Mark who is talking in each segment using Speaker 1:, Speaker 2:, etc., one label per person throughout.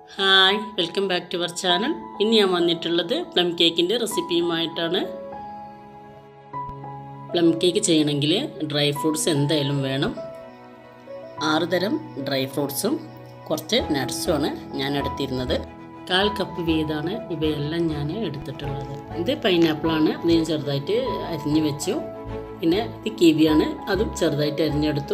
Speaker 1: hi welcome back to our channel ഇന്ന് ഞാൻ വന്നിട്ടുള്ളത് പ്ലം കേക്കിൻ്റെ റെസിപ്പിയുമായിട്ടാണ് പ്ലം കേക്ക് ചെയ്യണമെങ്കിൽ ഡ്രൈ ഫ്രൂട്ട്സ് എന്തായാലും വേണം ആറ് തരം ഡ്രൈ ഫ്രൂട്ട്സും കുറച്ച് നട്ട്സുമാണ് ഞാൻ എടുത്തിരുന്നത് കാൽ കപ്പ് വീതമാണ് ഇവയെല്ലാം ഞാൻ എടുത്തിട്ടുള്ളത് ഇത് പൈനാപ്പിളാണ് ഇത് ഞാൻ ചെറുതായിട്ട് അരിഞ്ഞു വെച്ചു പിന്നെ ഇത് കിവിയാണ് അതും ചെറുതായിട്ട് അരിഞ്ഞെടുത്തു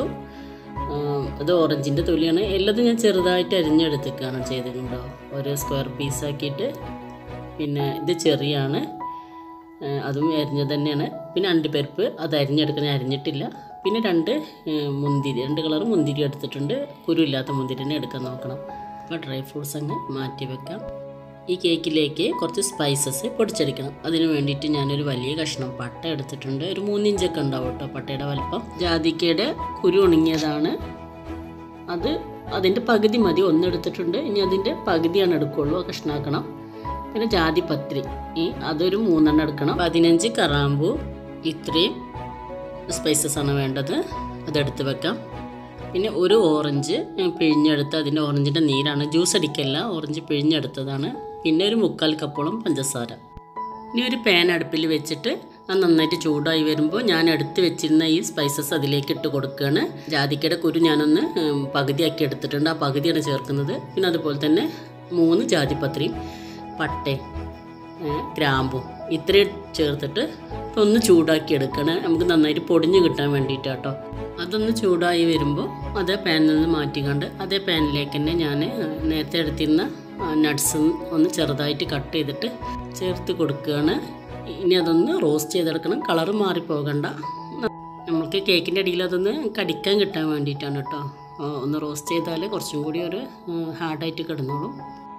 Speaker 1: ആം, അത് ഓറഞ്ചിൻ്റെ തൊലിയാണ് എല്ലാതും ഞാൻ ചെറുതായിട്ട് അരിഞ്ഞെടുത്തേക്കാണ് ചെയ്തിട്ടുണ്ടോ ഒരു സ്ക്വയർ പീസാക്കിയിട്ട് പിന്നെ ഇത് ചെറിയാണ് ആ, അതും അരിഞ്ഞത് തന്നെയാണ് പിന്നെ അണ്ടിപ്പരിപ്പ് അത് അരിഞ്ഞെടുക്കാൻ അരിഞ്ഞിട്ടില്ല പിന്നെ രണ്ട് ഏ, മുന്തിരി രണ്ട് കളർ മുന്തിരി എടുത്തിട്ടുണ്ട് കുരുയില്ലാത്ത മുന്തിരി തന്നെ എടുക്കാൻ നോക്കണം അപ്പോൾ ഡ്രൈ ഫ്രൂട്ട്സ് അങ്ങ് മാറ്റി വെക്കാം ഈ കേക്കിലേക്ക് കുറച്ച് സ്പൈസസ് പൊടിച്ചെടുക്കണം അതിന് വേണ്ടിയിട്ട് ഞാനൊരു വലിയ കഷ്ണം പട്ട എടുത്തിട്ടുണ്ട് ഒരു മൂന്നിഞ്ചൊക്കെ ഉണ്ടാവും കേട്ടോ പട്ടയുടെ വലിപ്പം ജാതിക്കയുടെ കുരു ഉണങ്ങിയതാണ് അത് അതിൻ്റെ പകുതി മതി ഒന്നെടുത്തിട്ടുണ്ട് ഇനി അതിൻ്റെ പകുതിയാണ് എടുക്കുള്ളൂ അത് കഷ്ണാക്കണം പിന്നെ ജാതിപത്രി ഈ അതൊരു മൂന്നെണ്ണം എടുക്കണം പതിനഞ്ച് കറാമ്പു ഇത്രയും സ്പൈസസ് ആണ് വേണ്ടത് അതെടുത്ത് വെക്കാം പിന്നെ ഒരു ഓറഞ്ച് ഞാൻ പിഴിഞ്ഞെടുത്ത് അതിൻ്റെ ഓറഞ്ചിൻ്റെ നീരാണ് ജ്യൂസ് അടിക്കല്ല ഓറഞ്ച് പിഴിഞ്ഞെടുത്തതാണ് പിന്നെ ഒരു മുക്കാൽ കപ്പോളം പഞ്ചസാര ഇനി ഒരു പാൻ അടുപ്പിൽ വെച്ചിട്ട് അത് നന്നായിട്ട് ചൂടായി വരുമ്പോൾ ഞാൻ എടുത്ത് വെച്ചിരുന്ന ഈ സ്പൈസസ് അതിലേക്ക് ഇട്ട് കൊടുക്കുകയാണ് ജാതിക്കയുടെ കുരു ഞാനൊന്ന് ഉം, പകുതിയാക്കി എടുത്തിട്ടുണ്ട് ആ പകുതിയാണ് ചേർക്കുന്നത് പിന്നെ അതുപോലെ തന്നെ മൂന്ന് ജാതിപത്രിയും പട്ടയും ഏ, ഗ്രാമ്പും ഇത്രയും ചേർത്തിട്ട് ഒന്ന് ചൂടാക്കി എടുക്കണം നമുക്ക് നന്നായിട്ട് പൊടിഞ്ഞ് കിട്ടാൻ വേണ്ടിയിട്ട് കേട്ടോ അതൊന്ന് ചൂടായി വരുമ്പോൾ അതേ പാനിൽ നിന്ന് മാറ്റിക്കൊണ്ട് അതേ പാനിലേക്ക് തന്നെ ഞാൻ നേരത്തെ എടുത്തിരുന്ന നട്ട്സ് ഒന്ന് ചെറുതായിട്ട് കട്ട് ചെയ്തിട്ട് ചേർത്ത് കൊടുക്കുകയാണ് ഇനി അതൊന്ന് റോസ്റ്റ് ചെയ്തെടുക്കണം കളറ് മാറിപ്പോകണ്ട നമുക്ക് കേക്കിൻ്റെ അടിയിൽ അതൊന്ന് കടിക്കാൻ കിട്ടാൻ വേണ്ടിയിട്ടാണ് കേട്ടോ ആ, ഒന്ന് റോസ്റ്റ് ചെയ്താൽ കുറച്ചും കൂടി ഒരു ഹാർഡായിട്ട് കിടന്നോളും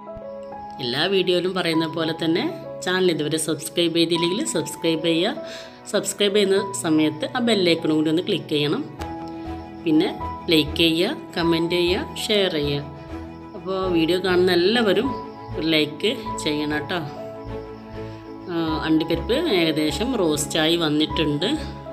Speaker 1: എല്ലാ വീഡിയോയിലും പറയുന്ന പോലെ തന്നെ ചാനൽ ഇതുവരെ സബ്സ്ക്രൈബ് ചെയ്തില്ലെങ്കിൽ സബ്സ്ക്രൈബ് ചെയ്യുക സബ്സ്ക്രൈബ് ചെയ്യുന്ന സമയത്ത് ആ ബെല്ലൈക്കണും കൂടി ഒന്ന് ക്ലിക്ക് ചെയ്യണം പിന്നെ ലൈക്ക് ചെയ്യുക കമൻറ്റ് ചെയ്യുക ഷെയർ ചെയ്യുക അപ്പോൾ വീഡിയോ കാണുന്ന എല്ലാവരും ഒരു ലൈക്ക് ചെയ്യണം കേട്ടോ ആ, അണ്ടിപ്പരിപ്പ് ഏകദേശം റോസ്റ്റായി വന്നിട്ടുണ്ട്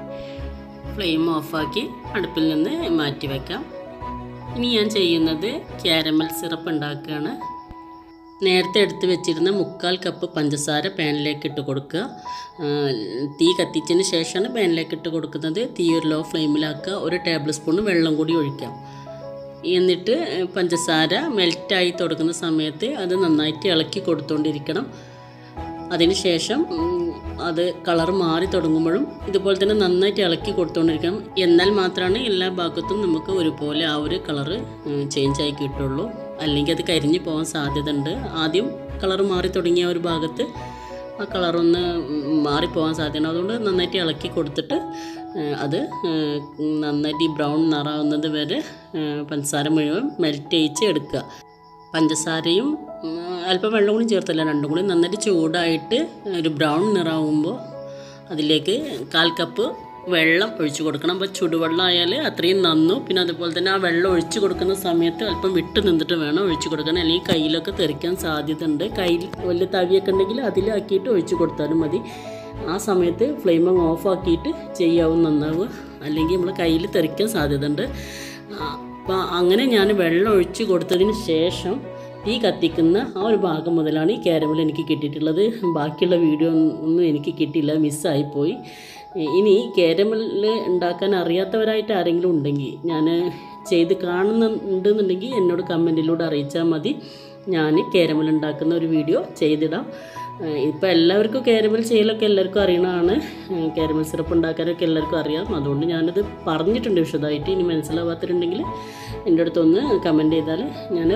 Speaker 1: ഫ്ലെയിം ഓഫാക്കി അടുപ്പിൽ നിന്ന് മാറ്റി വെക്കാം ഇനി ഞാൻ ചെയ്യുന്നത് ക്യാരമൽ സിറപ്പ് ഉണ്ടാക്കുകയാണ് നേരത്തെ എടുത്ത് വെച്ചിരുന്ന മുക്കാൽ കപ്പ് പഞ്ചസാര പാനിലേക്ക് ഇട്ട് കൊടുക്കുക ആ, തീ കത്തിച്ചതിന് ശേഷമാണ് പാനിലേക്ക് ഇട്ട് കൊടുക്കുന്നത് തീ ഒരു ലോ ഫ്ലെയിമിലാക്കുക ഒരു ടേബിൾ സ്പൂൺ വെള്ളം കൂടി ഒഴിക്കാം എന്നിട്ട് പഞ്ചസാര മെൽറ്റായി തുടങ്ങുന്ന സമയത്ത് അത് നന്നായിട്ട് ഇളക്കി കൊടുത്തുകൊണ്ടിരിക്കണം അതിനുശേഷം ഉം, അത് കളർ മാറി തുടങ്ങുമ്പോഴും ഇതുപോലെ തന്നെ നന്നായിട്ട് ഇളക്കി കൊടുത്തുകൊണ്ടിരിക്കണം എന്നാൽ മാത്രമാണ് എല്ലാ ഭാഗത്തും നമുക്ക് ഒരുപോലെ ആ ഒരു കളറ് ചേഞ്ച് ആയി കിട്ടുള്ളൂ അല്ലെങ്കിൽ അത് കരിഞ്ഞു പോകാൻ സാധ്യത ഉണ്ട് ആദ്യം കളർ മാറി തുടങ്ങിയ ഒരു ഭാഗത്ത് ആ കളറൊന്ന് മാറിപ്പോകാൻ സാധ്യതയാണ് അതുകൊണ്ട് നന്നായിട്ട് ഇളക്കി കൊടുത്തിട്ട് ഏഹ്, അത് ഏഹ്, നന്നായിട്ട് ഈ ബ്രൗൺ നിറാവുന്നത് വരെ ഏഹ്, പഞ്ചസാര മുഴുവൻ മെൽറ്റ് ചെയ്യിച്ച് എടുക്കുക പഞ്ചസാരയും ഉം, അല്പം വെള്ളം കൂടി ചേർത്തില്ല രണ്ടും കൂടി നന്നായിട്ട് ചൂടായിട്ട് ഒരു ബ്രൗൺ നിറാവുമ്പോൾ അതിലേക്ക് കാൽ കപ്പ് വെള്ളം ഒഴിച്ചു കൊടുക്കണം അപ്പോൾ ചുടുവെള്ളം ആയാൽ അത്രയും നന്നു പിന്നെ അതുപോലെ തന്നെ ആ വെള്ളം ഒഴിച്ചു കൊടുക്കുന്ന സമയത്ത് അല്പം വിട്ട് നിന്നിട്ട് വേണം ഒഴിച്ചു കൊടുക്കാൻ അല്ലെങ്കിൽ കയ്യിലൊക്കെ തെറിക്കാൻ സാധ്യത ഉണ്ട് കയ്യിൽ വലിയ തവിയൊക്കെ ഉണ്ടെങ്കിൽ അതിലാക്കിയിട്ട് ഒഴിച്ചു കൊടുത്താലും മതി ആ സമയത്ത് ഫ്ലെയിം ഓഫ് ആക്കിയിട്ട് ചെയ്യാവും നന്നാവുക അല്ലെങ്കിൽ നമ്മൾ കയ്യിൽ തെറിക്കാൻ സാധ്യത ഉണ്ട് അപ്പോൾ അങ്ങനെ ഞാൻ വെള്ളം ഒഴിച്ച് കൊടുത്തതിന് ശേഷം തീ കത്തിക്കുന്ന ആ ഒരു ഭാഗം മുതലാണ് ഈ കാരമൽ എനിക്ക് കിട്ടിയിട്ടുള്ളത് ബാക്കിയുള്ള വീഡിയോ ഒന്നും എനിക്ക് കിട്ടിയില്ല മിസ്സായിപ്പോയി ഇനി കാരമൽ ഉണ്ടാക്കാൻ അറിയാത്തവരായിട്ട് ആരെങ്കിലും ഉണ്ടെങ്കിൽ ഞാൻ ചെയ്ത് കാണുന്നുണ്ടെന്നുണ്ടെങ്കിൽ എന്നോട് കമൻറ്റിലൂടെ അറിയിച്ചാൽ മതി ഞാൻ കാരമൽ ഉണ്ടാക്കുന്ന ഒരു വീഡിയോ ചെയ്തിടാം ഇപ്പോൾ എല്ലാവർക്കും കാരമൽ ചെയ്യലൊക്കെ എല്ലാവർക്കും അറിയണതാണ് കാരമൽ സിറപ്പ് ഉണ്ടാക്കാനൊക്കെ എല്ലാവർക്കും അറിയാം അതുകൊണ്ട് ഞാനത് പറഞ്ഞിട്ടുണ്ട് വിശദമായിട്ട് ഇനി മനസ്സിലാവാത്തവരുണ്ടെങ്കിൽ എൻ്റെ അടുത്തൊന്ന് കമൻറ്റ് ചെയ്താൽ ഞാൻ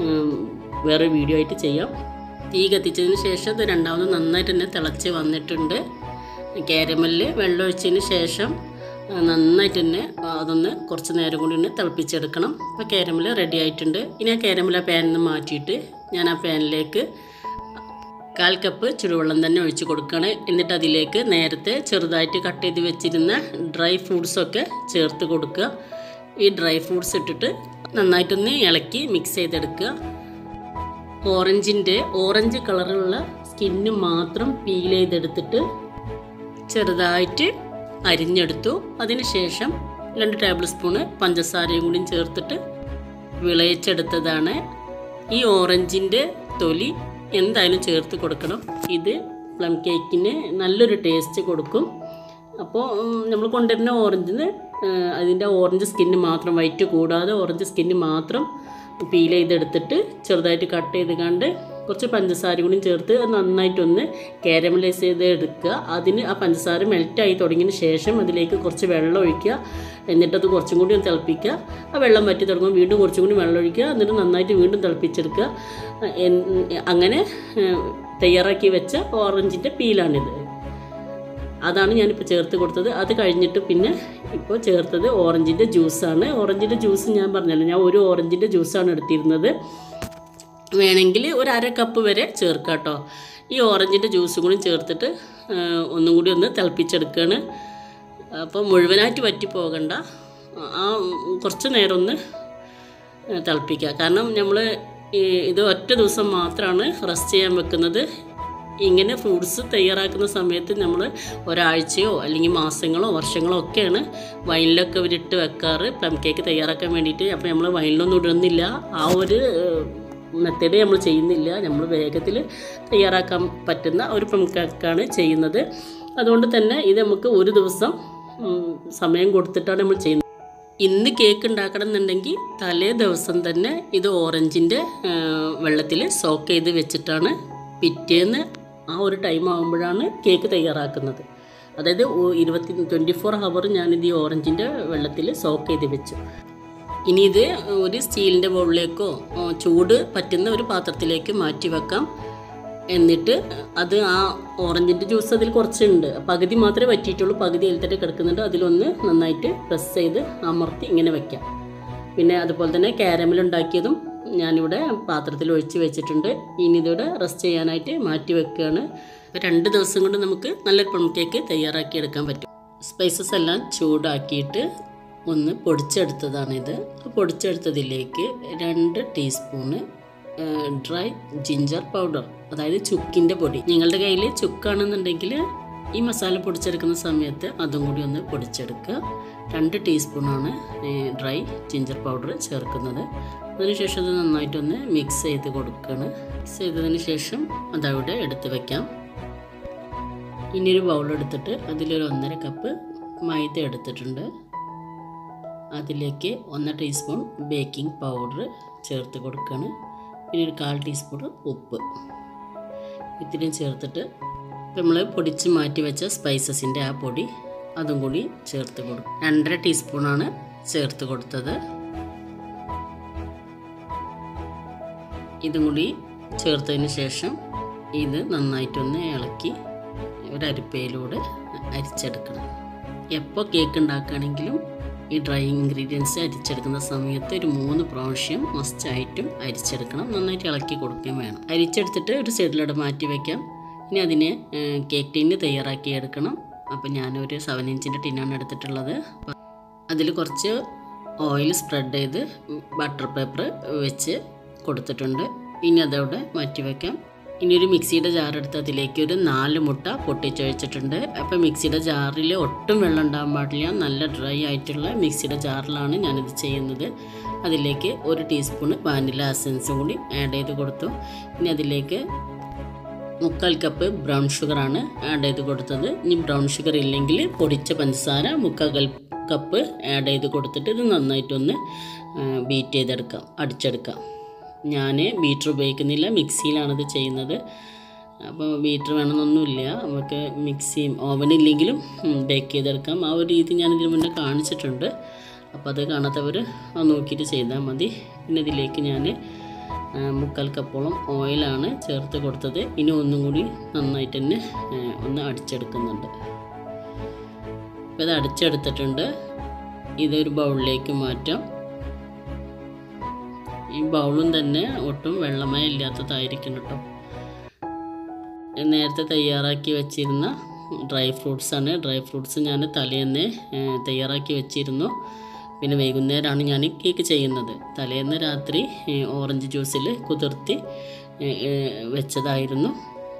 Speaker 1: വേറെ വീഡിയോ ആയിട്ട് ചെയ്യാം തീ കത്തിച്ചതിന് ശേഷം ഇത് രണ്ടാമത് നന്നായിട്ട് തന്നെ തിളച്ച് വന്നിട്ടുണ്ട് കാരമലിൽ വെള്ളം ഒഴിച്ചതിന് ശേഷം ആ, നന്നായിട്ട് തന്നെ അതൊന്ന് കുറച്ച് നേരം കൂടി ഒന്ന് തിളപ്പിച്ചെടുക്കണം അപ്പോൾ കാരമൽ റെഡി ആയിട്ടുണ്ട് ഇനി ആ കാരമൽ ആ പാനിൽ നിന്ന് മാറ്റിയിട്ട് ഞാൻ ആ പാനിലേക്ക് കാൽ കപ്പ് ചുടുവെള്ളം തന്നെ ഒഴിച്ച് കൊടുക്കുകയാണ് എന്നിട്ട് അതിലേക്ക് നേരത്തെ ചെറുതായിട്ട് കട്ട് ചെയ്ത് വെച്ചിരുന്ന ഡ്രൈ ഫ്രൂട്ട്സൊക്കെ ചേർത്ത് കൊടുക്കുക ഈ ഡ്രൈ ഫ്രൂട്ട്സ് ഇട്ടിട്ട് നന്നായിട്ടൊന്ന് ഇളക്കി മിക്സ് ചെയ്തെടുക്കുക ഓറഞ്ചിൻ്റെ ഓറഞ്ച് കളറുള്ള സ്കിന്ന് മാത്രം പീൽ ചെയ്തെടുത്തിട്ട് ചെറുതായിട്ട് അരിഞ്ഞെടുത്തു അതിനുശേഷം രണ്ട് ടേബിൾ സ്പൂണ് പഞ്ചസാരയും കൂടി ചേർത്തിട്ട് വിളയിച്ചെടുത്തതാണ് ഈ ഓറഞ്ചിൻ്റെ തൊലി എന്തായാലും ചേർത്ത് കൊടുക്കണം ഇത് പ്ലം കേക്കിന് നല്ലൊരു ടേസ്റ്റ് കൊടുക്കും അപ്പോൾ നമ്മൾ കൊണ്ടുവരുന്ന ഓറഞ്ചിന് അതിൻ്റെ ഓറഞ്ച് സ്കിന്ന് മാത്രം വൈറ്റ് കൂടാതെ ഓറഞ്ച് സ്കിന്ന് മാത്രം പീൽ ചെയ്തെടുത്തിട്ട് ചെറുതായിട്ട് കട്ട് ചെയ്ത് കണ്ട് കുറച്ച് പഞ്ചസാര കൂടി ചേർത്ത് അത് നന്നായിട്ടൊന്ന് കാരമലൈസ് ചെയ്ത് എടുക്കുക അതിന് ആ പഞ്ചസാര മെൽറ്റായി തുടങ്ങിയതിന് ശേഷം അതിലേക്ക് കുറച്ച് വെള്ളം ഒഴിക്കുക എന്നിട്ടത് കുറച്ചും കൂടി ഒന്ന് തിളപ്പിക്കുക ആ വെള്ളം വറ്റി തുടങ്ങുമ്പോൾ വീണ്ടും കുറച്ചും കൂടി വെള്ളം ഒഴിക്കുക എന്നിട്ട് നന്നായിട്ട് വീണ്ടും തിളപ്പിച്ചെടുക്കുക എൻ- അങ്ങനെ ഏഹ്, തയ്യാറാക്കി വെച്ച ഓറഞ്ചിൻ്റെ പീലാണിത് അതാണ് ഞാനിപ്പോൾ ചേർത്ത് കൊടുത്തത് അത് കഴിഞ്ഞിട്ട് പിന്നെ ഇപ്പോൾ ചേർത്തത് ഓറഞ്ചിൻ്റെ ജ്യൂസാണ് ഓറഞ്ചിൻ്റെ ജ്യൂസ് ഞാൻ പറഞ്ഞല്ലോ ഞാൻ ഒരു ഓറഞ്ചിൻ്റെ ജ്യൂസാണ് എടുത്തിരുന്നത് വേണമെങ്കിൽ ഒരു അര കപ്പ് വരെ ചേർക്കാം കേട്ടോ ഈ ഓറഞ്ചിൻ്റെ ജ്യൂസ് കൂടി ചേർത്തിട്ട് ആ, ഒന്നും കൂടി ഒന്ന് തിളപ്പിച്ചെടുക്കുകയാണ് അപ്പോൾ മുഴുവനായിട്ട് വറ്റി പോകണ്ട ആ കുറച്ച് നേരം ഒന്ന് തിളപ്പിക്കുക കാരണം നമ്മൾ ഇത് ഒറ്റ ദിവസം മാത്രമാണ് റെസ്റ്റ് ചെയ്യാൻ വെക്കുന്നത് ഇങ്ങനെ ഫ്രൂട്ട്സ് തയ്യാറാക്കുന്ന സമയത്ത് നമ്മൾ ഒരാഴ്ചയോ അല്ലെങ്കിൽ മാസങ്ങളോ വർഷങ്ങളോ ഒക്കെയാണ് വൈനിലൊക്കെ ഇവരിട്ട് വെക്കാറ് പ്ലം കേക്ക് തയ്യാറാക്കാൻ വേണ്ടിയിട്ട് അപ്പോൾ നമ്മൾ വൈനിലൊന്നും ഇടുന്നില്ല ആ ഒരു മെത്തേഡ് നമ്മൾ ചെയ്യുന്നില്ല നമ്മൾ വേഗത്തിൽ തയ്യാറാക്കാൻ പറ്റുന്ന ഒരു പ്ലം കേക്കാണ് ചെയ്യുന്നത് അതുകൊണ്ട് തന്നെ ഇത് നമുക്ക് ഒരു ദിവസം ഉം, സമയം കൊടുത്തിട്ടാണ് നമ്മൾ ചെയ്യുന്നത് ഇന്ന് കേക്ക് ഉണ്ടാക്കണം എന്നുണ്ടെങ്കിൽ തലേ ദിവസം തന്നെ ഇത് ഓറഞ്ചിൻ്റെ വെള്ളത്തിൽ സോക്ക് ചെയ്ത് വെച്ചിട്ടാണ് പിറ്റേന്ന് ആ ഒരു ടൈം ആകുമ്പോഴാണ് കേക്ക് തയ്യാറാക്കുന്നത് അതായത് ഒ- ഇരുപത്തി ട്വൻറ്റി ഫോർ ഹവർ ഞാനിത് ഈ ഓറഞ്ചിൻ്റെ വെള്ളത്തിൽ സോക്ക് ചെയ്ത് വെച്ചു ഇനി ഇത് ഒരു സ്റ്റീലിൻ്റെ ബൗളിലേക്കോ ഓ, ചൂട് പറ്റുന്ന ഒരു പാത്രത്തിലേക്ക് മാറ്റി വെക്കാം എന്നിട്ട് അത് ആ ഓറഞ്ചിൻ്റെ ജ്യൂസ് അതിൽ കുറച്ചുണ്ട് പകുതി മാത്രമേ പറ്റിയിട്ടുള്ളൂ പകുതി അതിൽ തന്നെ കിടക്കുന്നുണ്ട് അതിലൊന്ന് നന്നായിട്ട് പ്രസ് ചെയ്ത് അമർത്തി ഇങ്ങനെ വെക്കാം പിന്നെ അതുപോലെ തന്നെ കാരമൽ ഉണ്ടാക്കിയതും ഞാനിവിടെ പാത്രത്തിൽ ഒഴിച്ച് വെച്ചിട്ടുണ്ട് ഇനി ഇതിവിടെ റെസ്റ്റ് ചെയ്യാനായിട്ട് മാറ്റി വെക്കുകയാണ് രണ്ട് ദിവസം കൊണ്ട് നമുക്ക് നല്ലൊരു പ്ലം കേക്ക് തയ്യാറാക്കി എടുക്കാൻ പറ്റും സ്പൈസസ് എല്ലാം ചൂടാക്കിയിട്ട് ഒന്ന് പൊടിച്ചെടുത്തതാണിത് ആ പൊടിച്ചെടുത്തതിലേക്ക് രണ്ട് ടീസ്പൂണ് ഡ്രൈ ജിഞ്ചർ പൗഡർ അതായത് ചുക്കിൻ്റെ പൊടി നിങ്ങളുടെ കയ്യിൽ ചുക്കാണെന്നുണ്ടെങ്കിൽ ഈ മസാല പൊടിച്ചെടുക്കുന്ന സമയത്ത് അതും കൂടി ഒന്ന് പൊടിച്ചെടുക്കുക രണ്ട് ടീസ്പൂണാണ് ഡ്രൈ ജിഞ്ചർ പൗഡർ ചേർക്കുന്നത് അതിനുശേഷം ഇത് നന്നായിട്ടൊന്ന് മിക്സ് ചെയ്ത് കൊടുക്കുകയാണ് മിക്സ് ചെയ്തതിന് ശേഷം അതവിടെ എടുത്ത് വെക്കാം ഇനിയൊരു ബൗൾ എടുത്തിട്ട് അതിലൊരു ഒന്നര കപ്പ് മൈദ എടുത്തിട്ടുണ്ട് അതിലേക്ക് ഒന്നര ടീസ്പൂൺ ബേക്കിംഗ് പൗഡർ ചേർത്ത് കൊടുക്കുകയാണ് പിന്നെ ഒരു കാൽ ടീസ്പൂൺ ഉപ്പ് ഇത്രയും ചേർത്തിട്ട് നമ്മൾ പൊടിച്ച് മാറ്റി വെച്ച സ്പൈസസിൻ്റെ ആ പൊടി അതും കൂടി ചേർത്ത് കൊടുക്കും രണ്ടര ടീസ്പൂണാണ് ചേർത്ത് കൊടുത്തത് ഇതും കൂടി ചേർത്തതിന് ശേഷം ഇത് നന്നായിട്ടൊന്ന് ഇളക്കി ഒരു അരിപ്പയിലൂടെ അരിച്ചെടുക്കണം എപ്പോൾ കേക്ക് ഉണ്ടാക്കുകയാണെങ്കിലും ഈ ഡ്രൈ ഇൻഗ്രീഡിയൻസ് അരിച്ചെടുക്കുന്ന സമയത്ത് ഒരു മൂന്ന് പ്രാവശ്യം മസ്റ്റായിട്ടും അരിച്ചെടുക്കണം നന്നായിട്ട് ഇളക്കി കൊടുക്കുകയും വേണം അരിച്ചെടുത്തിട്ട് ഒരു സൈഡിലൂടെ മാറ്റി വയ്ക്കാം ഇനി അതിനെ കേക്ക് ടിന്ന് തയ്യാറാക്കി എടുക്കണം അപ്പോൾ ഞാനൊരു സെവൻ ഇഞ്ചിൻ്റെ ടിന്നാണ് എടുത്തിട്ടുള്ളത് അതിൽ കുറച്ച് ഓയിൽ സ്പ്രെഡ് ചെയ്ത് ബട്ടർ പേപ്പർ വെച്ച് കൊടുത്തിട്ടുണ്ട് ഇനി അതവിടെ മാറ്റി വയ്ക്കാം ഇനി ഒരു മിക്സിയുടെ ജാർ എടുത്ത് അതിലേക്ക് ഒരു നാല് മുട്ട പൊട്ടിച്ചൊഴിച്ചിട്ടുണ്ട് അപ്പോൾ മിക്സിയുടെ ജാറിൽ ഒട്ടും വെള്ളം ഉണ്ടാകാൻ പാടില്ല നല്ല ഡ്രൈ ആയിട്ടുള്ള മിക്സിയുടെ ജാറിലാണ് ഞാനിത് ചെയ്യുന്നത് അതിലേക്ക് ഒരു ടീസ്പൂൺ വാനില എസൻസും കൂടി ആഡ് ചെയ്ത് കൊടുത്തു ഇനി അതിലേക്ക് മുക്കാൽ കപ്പ് ബ്രൗൺ ഷുഗറാണ് ആഡ് ചെയ്ത് കൊടുത്തത് ഇനി ബ്രൗൺ ഷുഗർ ഇല്ലെങ്കിൽ പൊടിച്ച പഞ്ചസാര മുക്കാൽ കൽ- കപ്പ് ആഡ് ചെയ്ത് കൊടുത്തിട്ട് ഇത് നന്നായിട്ടൊന്ന് ബീറ്റ് ചെയ്തെടുക്കാം അടിച്ചെടുക്കാം ഞാൻ ബീറ്റർ ഉപയോഗിക്കുന്നില്ല മിക്സിയിലാണിത് ചെയ്യുന്നത് അപ്പോൾ ബീറ്റർ വേണമെന്നൊന്നുമില്ല നമുക്ക് മിക്സിയും ഓവനില്ലെങ്കിലും ബേക്ക് ചെയ്തെടുക്കാം ആ ഒരു രീതി ഞാൻ ഇതിന് മുന്നേ കാണിച്ചിട്ടുണ്ട് അപ്പോൾ അത് കാണാത്തവർ അത് നോക്കിയിട്ട് ചെയ്താൽ മതി പിന്നെ ഇതിലേക്ക് ഞാൻ ആ, മുക്കാൽ കപ്പോളം ഓയിലാണ് ചേർത്ത് കൊടുത്തത് ഇനി ഒന്നും കൂടി നന്നായിട്ട് തന്നെ ആ, ഒന്ന് അടിച്ചെടുക്കുന്നുണ്ട് അപ്പോൾ ഇത് അടിച്ചെടുത്തിട്ടുണ്ട് ഇതൊരു ബൗളിലേക്ക് മാറ്റാം ഈ ബൗളും തന്നെ ഒട്ടും വെള്ളമയം ഇല്ലാത്തതായിരിക്കും കേട്ടോ ഇത് നേരത്തെ തയ്യാറാക്കി വെച്ചിരുന്ന ഡ്രൈ ഫ്രൂട്ട്സാണ് ഡ്രൈ ഫ്രൂട്ട്സ് ഞാൻ തലേന്ന് ഏ, തയ്യാറാക്കി വെച്ചിരുന്നു പിന്നെ വൈകുന്നേരമാണ് ഞാൻ കേക്ക് ചെയ്യുന്നത് തലേന്ന് രാത്രി ഏ, ഓറഞ്ച് ജ്യൂസിൽ കുതിർത്തി ഏ, ഏ, വെച്ചതായിരുന്നു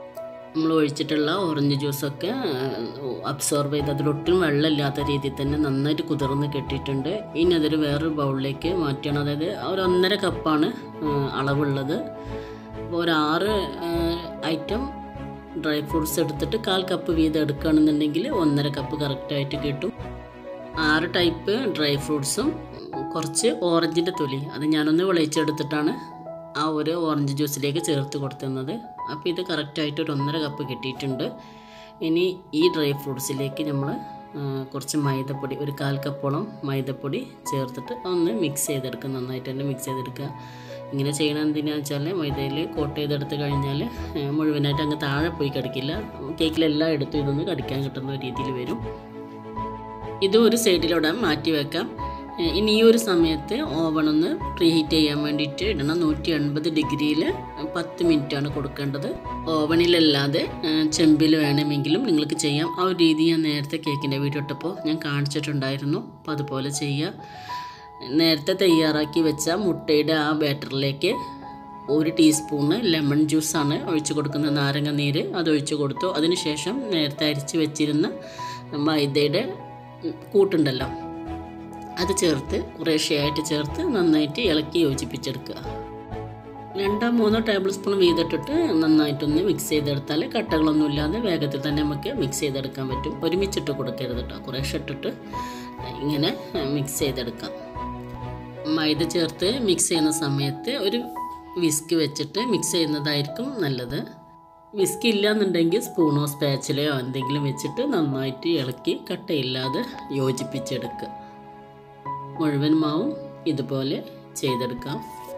Speaker 1: നമ്മൾ ഒഴിച്ചിട്ടുള്ള ഓറഞ്ച് ജ്യൂസൊക്കെ അബ്സോർബ് ചെയ്ത് അതിലൊട്ടും വെള്ളമില്ലാത്ത രീതിയിൽ തന്നെ നന്നായിട്ട് കുതിർന്ന് കെട്ടിയിട്ടുണ്ട് ഇനി അതൊരു വേറൊരു ബൗളിലേക്ക് മാറ്റണം അതായത് ഒരു ഒന്നര കപ്പാണ് അളവുള്ളത് അപ്പോൾ ഒരു ആറ് ഐറ്റം ഡ്രൈ ഫ്രൂട്ട്സ് എടുത്തിട്ട് കാൽ കപ്പ് വീതം എടുക്കുകയാണെന്നുണ്ടെങ്കിൽ ഒന്നര കപ്പ് കറക്റ്റായിട്ട് കിട്ടും ആറ് ടൈപ്പ് ഡ്രൈ ഫ്രൂട്ട്സും കുറച്ച് ഓറഞ്ചിൻ്റെ തൊലി അത് ഞാനൊന്ന് വിളയിച്ചെടുത്തിട്ടാണ് ആ ഒരു ഓറഞ്ച് ജ്യൂസിലേക്ക് ചേർത്ത് കൊടുത്തുന്നത് അപ്പോൾ ഇത് കറക്റ്റായിട്ട് ഒരു ഒന്നര കപ്പ് കിട്ടിയിട്ടുണ്ട് ഇനി ഈ ഡ്രൈ ഫ്രൂട്ട്സിലേക്ക് നമ്മൾ കുറച്ച് മൈദപ്പൊടി ഒരു കാൽ കപ്പോളം മൈദപ്പൊടി ചേർത്തിട്ട് ഒന്ന് മിക്സ് ചെയ്തെടുക്കുക നന്നായിട്ട് തന്നെ മിക്സ് ചെയ്തെടുക്കുക ഇങ്ങനെ ചെയ്യണം എന്തിനാന്ന് വെച്ചാൽ മൈദയിൽ കോട്ട് ചെയ്തെടുത്ത് കഴിഞ്ഞാൽ മുഴുവനായിട്ട് അങ്ങ് താഴെ പോയി കിടക്കില്ല കേക്കിലെല്ലാം എടുത്തു ഇതൊന്ന് കടിക്കാൻ കിട്ടുന്ന രീതിയിൽ വരും ഇത് ഒരു സൈഡിലൂടെ മാറ്റി വെക്കാം ഇനി ഈ ഒരു സമയത്ത് ഓവൺ ഒന്ന് പ്രീഹീറ്റ് ചെയ്യാൻ വേണ്ടിയിട്ട് ഇടണം നൂറ്റി എൺപത് ഡിഗ്രിയിൽ പത്ത് മിനിറ്റാണ് കൊടുക്കേണ്ടത് ഓവണിലല്ലാതെ ചെമ്പിൽ വേണമെങ്കിലും നിങ്ങൾക്ക് ചെയ്യാം ആ ഒരു രീതി ഞാൻ നേരത്തെ കേക്കിൻ്റെ വീഡിയോ ഇട്ടപ്പോൾ ഞാൻ കാണിച്ചിട്ടുണ്ടായിരുന്നു അപ്പോൾ അതുപോലെ ചെയ്യുക നേരത്തെ തയ്യാറാക്കി വെച്ച മുട്ടയുടെ ആ ബാറ്ററിലേക്ക് ഒരു ടീസ്പൂണ് ലെമൺ ജ്യൂസാണ് ഒഴിച്ചു കൊടുക്കുന്നത് നാരങ്ങ നീര് അത് ഒഴിച്ചു കൊടുത്തു അതിനുശേഷം നേരത്തെ അരിച്ച് വെച്ചിരുന്ന മൈദയുടെ കൂട്ടുണ്ടല്ലോ അത് ചേർത്ത് കുറേശ്ശെയായിട്ട് ചേർത്ത് നന്നായിട്ട് ഇളക്കി യോജിപ്പിച്ചെടുക്കുക രണ്ടോ മൂന്നോ ടേബിൾ സ്പൂൺ വീതിട്ടിട്ട് നന്നായിട്ടൊന്ന് മിക്സ് ചെയ്തെടുത്താൽ കട്ടകളൊന്നും ഇല്ലാതെ വേഗത്തിൽ തന്നെ നമുക്ക് മിക്സ് ചെയ്തെടുക്കാൻ പറ്റും ഒരുമിച്ചിട്ട് കൊടുക്കരുത് കേട്ടോ കുറേശ്ശെ ഇട്ടിട്ട് ഇങ്ങനെ മിക്സ് ചെയ്തെടുക്കാം മൈദ ചേർത്ത് മിക്സ് ചെയ്യുന്ന സമയത്ത് ഒരു വിസ്ക് വെച്ചിട്ട് മിക്സ് ചെയ്യുന്നതായിരിക്കും നല്ലത് വിസ്ക് ഇല്ലാന്നുണ്ടെങ്കിൽ സ്പൂണോ സ്പാച്ചിലയോ എന്തെങ്കിലും വെച്ചിട്ട് നന്നായിട്ട് ഇളക്കി കട്ടയില്ലാതെ യോജിപ്പിച്ചെടുക്കുക മുഴുവൻ മാവും ഇതുപോലെ ചെയ്തെടുക്കാം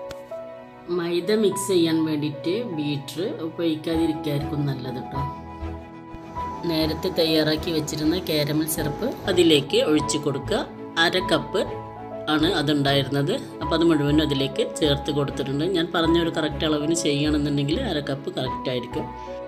Speaker 1: മൈദ മിക്സ് ചെയ്യാൻ വേണ്ടിയിട്ട് ബീറ്റർ ഉപയോഗിക്കാതിരിക്കായിരിക്കും നല്ലത് കേട്ടോ നേരത്തെ തയ്യാറാക്കി വെച്ചിരുന്ന കാരമൽ സിറപ്പ് അതിലേക്ക് ഒഴിച്ചു കൊടുക്കുക അര കപ്പ് ആണ് അതുണ്ടായിരുന്നത് അപ്പോൾ അത് മുഴുവനും അതിലേക്ക് ചേർത്ത് കൊടുത്തിട്ടുണ്ട് ഞാൻ പറഞ്ഞ ഒരു കറക്റ്റ് അളവിന് ചെയ്യുകയാണെന്നുണ്ടെങ്കിൽ അര കപ്പ് കറക്റ്റ് ആയിരിക്കും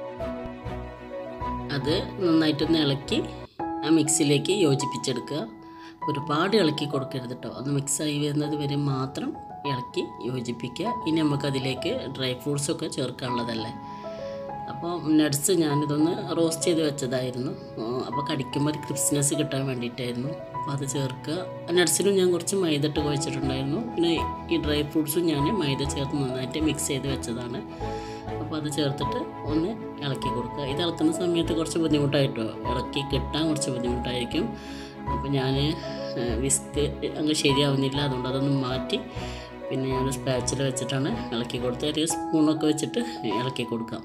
Speaker 1: അത് നന്നായിട്ടൊന്ന് ഇളക്കി ആ മിക്സിയിലേക്ക് യോജിപ്പിച്ചെടുക്കുക ഒരുപാട് ഇളക്കി കൊടുക്കരുത് കേട്ടോ ഒന്ന് മിക്സായി വരുന്നത് വരെ മാത്രം ഇളക്കി യോജിപ്പിക്കുക ഇനി നമുക്കതിലേക്ക് ഡ്രൈ ഫ്രൂട്ട്സൊക്കെ ചേർക്കാനുള്ളതല്ലേ അപ്പോൾ നട്ട്സ് ഞാനിതൊന്ന് റോസ്റ്റ് ചെയ്ത് വെച്ചതായിരുന്നു അപ്പോൾ കടിക്കുമ്പോൾ ഒരു ക്രിസ്പ്നെസ് കിട്ടാൻ വേണ്ടിയിട്ടായിരുന്നു അപ്പോൾ അത് ചേർക്കുക നട്ട്സിനും ഞാൻ കുറച്ച് മൈദ ഇട്ട് കുഴച്ചിട്ടുണ്ടായിരുന്നു പിന്നെ ഈ ഡ്രൈ ഫ്രൂട്ട്സും ഞാൻ മൈദ ചേർത്ത് നന്നായിട്ട് മിക്സ് ചെയ്ത് വെച്ചതാണ് അപ്പോൾ അത് ചേർത്തിട്ട് ഒന്ന് ഇളക്കി കൊടുക്കുക ഇത് ഇളക്കുന്ന സമയത്ത് കുറച്ച് ബുദ്ധിമുട്ടായിട്ടോ ഇളക്കി കിട്ടാൻ കുറച്ച് ബുദ്ധിമുട്ടായിരിക്കും അപ്പോൾ ഞാൻ വിസ്ക് അങ്ങ് ശരിയാവുന്നില്ല അതുകൊണ്ട് അതൊന്ന് മാറ്റി പിന്നെ ഞാൻ സ്പാച്ചിൽ വെച്ചിട്ടാണ് ഇളക്കി കൊടുത്തത് ഒരു സ്പൂണൊക്കെ വെച്ചിട്ട് ഇളക്കി കൊടുക്കാം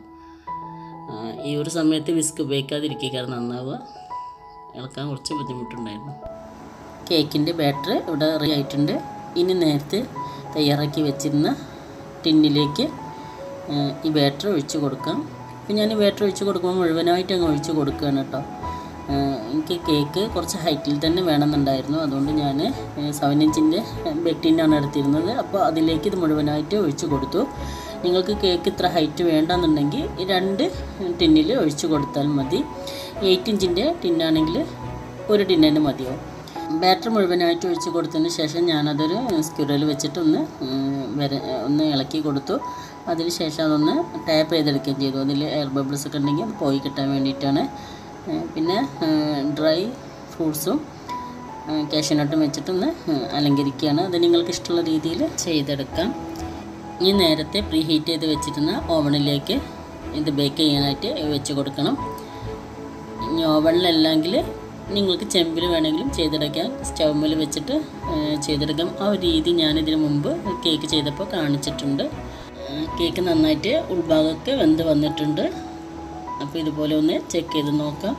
Speaker 1: ഈ ഒരു സമയത്ത് വിസ്ക് ഉപയോഗിക്കാതിരിക്കുക നന്നാവുക ഇളക്കാൻ കുറച്ച് ബുദ്ധിമുട്ടുണ്ടായിരുന്നു കേക്കിൻ്റെ ബാറ്റർ ഇവിടെ റെഡി ആയിട്ടുണ്ട് ഇനി നേരത്തെ തയ്യാറാക്കി വെച്ചിരുന്ന ടിന്നിലേക്ക് ഈ ബാറ്റർ ഒഴിച്ച് കൊടുക്കാം ഇപ്പം ഞാൻ ഈ ബാറ്റർ ഒഴിച്ച് കൊടുക്കുമ്പോൾ മുഴുവനായിട്ട് അങ്ങ് ഒഴിച്ച് കൊടുക്കുകയാണ് കേട്ടോ എനിക്ക് കേക്ക് കുറച്ച് ഹൈറ്റിൽ തന്നെ വേണമെന്നുണ്ടായിരുന്നു അതുകൊണ്ട് ഞാൻ സെവൻ ഇഞ്ചിൻ്റെ ബെറ്റിനാണ് എടുത്തിരുന്നത് അപ്പോൾ അതിലേക്ക് ഇത് മുഴുവനായിട്ട് ഒഴിച്ച് കൊടുത്തു നിങ്ങൾക്ക് കേക്ക് ഇത്ര ഹൈറ്റ് വേണ്ടെന്നുണ്ടെങ്കിൽ രണ്ട് ടിന്നിൽ ഒഴിച്ച് കൊടുത്താൽ മതി എയ്റ്റ് ഇഞ്ചിൻ്റെ ടിന്നാണെങ്കിൽ ഒരു ടിന്നിന് മതിയാവും ബാറ്റർ മുഴുവനായിട്ട് ഒഴിച്ച് കൊടുത്തതിന് ശേഷം ഞാനതൊരു സ്ക്യൂറിൽ വെച്ചിട്ട് ഒന്ന് വര ഒന്ന് ഇളക്കി കൊടുത്തു അതിന് ശേഷം അതൊന്ന് ടാപ്പ് ചെയ്തെടുക്കുകയും ചെയ്തു അതിൽ എയർ ബബിൾസ് ഒക്കെ ഉണ്ടെങ്കിൽ അത് പോയി കിട്ടാൻ വേണ്ടിയിട്ടാണ് പിന്നെ ഡ്രൈ ഫ്രൂട്ട്സും കാഷ്യനട്ടും വെച്ചിട്ടൊന്ന് അലങ്കരിക്കുകയാണ് അത് നിങ്ങൾക്ക് ഇഷ്ടമുള്ള രീതിയിൽ ചെയ്തെടുക്കാം ഇനി നേരത്തെ പ്രീ ഹീറ്റ് ചെയ്ത് വെച്ചിരുന്ന ഓവണിലേക്ക് ഇത് ബേക്ക് ചെയ്യാനായിട്ട് വെച്ച് കൊടുക്കണം ഇനി ഓവണിലല്ലെങ്കിൽ നിങ്ങൾക്ക് ചെമ്പിൽ വേണമെങ്കിലും ചെയ്തെടുക്കാം സ്റ്റൗമിൽ വെച്ചിട്ട് ചെയ്തെടുക്കാം ആ ഒരു രീതി ഞാനിതിന് മുമ്പ് കേക്ക് ചെയ്തപ്പോൾ കാണിച്ചിട്ടുണ്ട് കേക്ക് നന്നായിട്ട് ഉൾഭാഗമൊക്കെ വെന്ത് വന്നിട്ടുണ്ട് അപ്പോൾ ഇതുപോലെ ഒന്ന് ചെക്ക് ചെയ്ത് നോക്കാം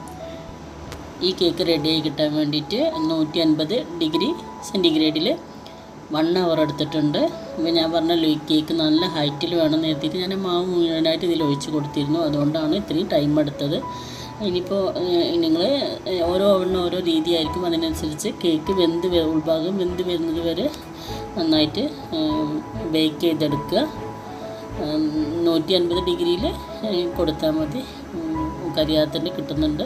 Speaker 1: ഈ കേക്ക് റെഡിയായി കിട്ടാൻ വേണ്ടിയിട്ട് നൂറ്റി അൻപത് ഡിഗ്രി സെൻറ്റിഗ്രേഡിൽ വൺ അവർ എടുത്തിട്ടുണ്ട് അപ്പോൾ ഞാൻ പറഞ്ഞല്ലോ ഈ കേക്ക് നല്ല ഹൈറ്റിൽ വേണം നിർത്തിയിട്ട് ഞാൻ മാവ് മുഴുവനായിട്ട് ഇതിൽ ഒഴിച്ച് കൊടുത്തിരുന്നു അതുകൊണ്ടാണ് ഇത്രയും ടൈം എടുത്തത് ഇനിയിപ്പോൾ നിങ്ങൾ ഓരോ ഓവണിനും ഓരോ രീതിയായിരിക്കും അതിനനുസരിച്ച് കേക്ക് വെന്ത് ഉൾഭാഗം വെന്ത് വരുന്നത് വരെ നന്നായിട്ട് ബേക്ക് ചെയ്തെടുക്കുക നൂറ്റി അൻപത് ഡിഗ്രിയിൽ കൊടുത്താൽ മതി കരിയാത്തൻ്റെ കിട്ടുന്നുണ്ട്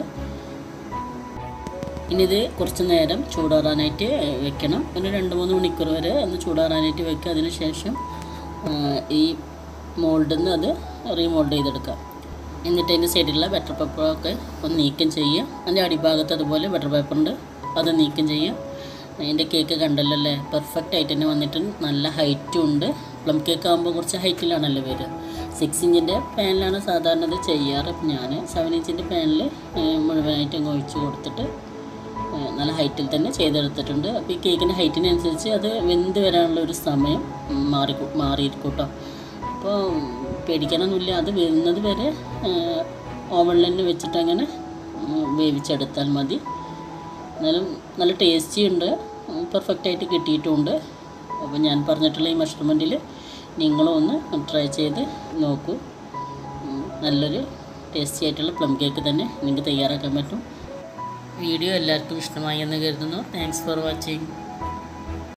Speaker 1: ഇനി ഇത് കുറച്ച് നേരം ചൂടാറാനായിട്ട് വെക്കണം ഒരു രണ്ട് മൂന്ന് മണിക്കൂർ വരെ ഒന്ന് ചൂടാറാനായിട്ട് വെക്കുക അതിന് ശേഷം ഈ മോൾഡിൽ നിന്ന് അത് റീമോൾഡ് ചെയ്തെടുക്കാം എന്നിട്ട് അതിൻ്റെ സൈഡിലുള്ള ബട്ടർ പേപ്പറൊക്കെ ഒന്ന് നീക്കം ചെയ്യുക അതിൻ്റെ അടിഭാഗത്ത് അതുപോലെ ബട്ടർ പേപ്പറുണ്ട് അത് നീക്കം ചെയ്യുക അതിൻ്റെ കേക്ക് കണ്ടല്ലോ അല്ലേ പെർഫെക്റ്റ് ആയിട്ട് തന്നെ വന്നിട്ട് നല്ല ഹൈറ്റും ഉണ്ട് പ്ലം കേക്ക് ആകുമ്പോൾ കുറച്ച് ഹൈറ്റിലാണല്ലോ വരിക സിക്സ് ഇഞ്ചിൻ്റെ പാനിലാണ് സാധാരണ ഇത് ചെയ്യാറ് അപ്പം ഞാൻ സെവൻ ഇഞ്ചിൻ്റെ പാനിൽ മുഴുവനായിട്ടും ഒഴിച്ച് കൊടുത്തിട്ട് ഏഹ് നല്ല ഹൈറ്റിൽ തന്നെ ചെയ്തെടുത്തിട്ടുണ്ട് അപ്പോൾ ഈ കേക്കിൻ്റെ ഹൈറ്റിനനുസരിച്ച് അത് വെന്ത് വരാനുള്ള ഒരു സമയം ഉം, മാറി മാറിയിരിക്കും കേട്ടോ അപ്പോൾ പേടിക്കാനൊന്നുമില്ല അത് വരുന്നത് വരെ ഓവണിൽ തന്നെ വെച്ചിട്ട് അങ്ങനെ ഉം, വേവിച്ചെടുത്താൽ മതി എന്നാലും നല്ല ടേസ്റ്റി ഉണ്ട് പെർഫെക്റ്റ് ആയിട്ട് കിട്ടിയിട്ടുമുണ്ട് അപ്പോൾ ഞാൻ പറഞ്ഞിട്ടുള്ള ഈ മെഷർമെൻറ്റിൽ നിങ്ങളും ഒന്ന് ട്രൈ ചെയ്ത് നോക്കൂ ഉം, നല്ലൊരു ടേസ്റ്റി ആയിട്ടുള്ള പ്ലം കേക്ക് തന്നെ നിങ്ങൾക്ക് തയ്യാറാക്കാൻ പറ്റും വീഡിയോ എല്ലാവർക്കും ഇഷ്ടമായി എന്ന് കരുതുന്നു താങ്ക്സ് ഫോർ വാച്ചിങ്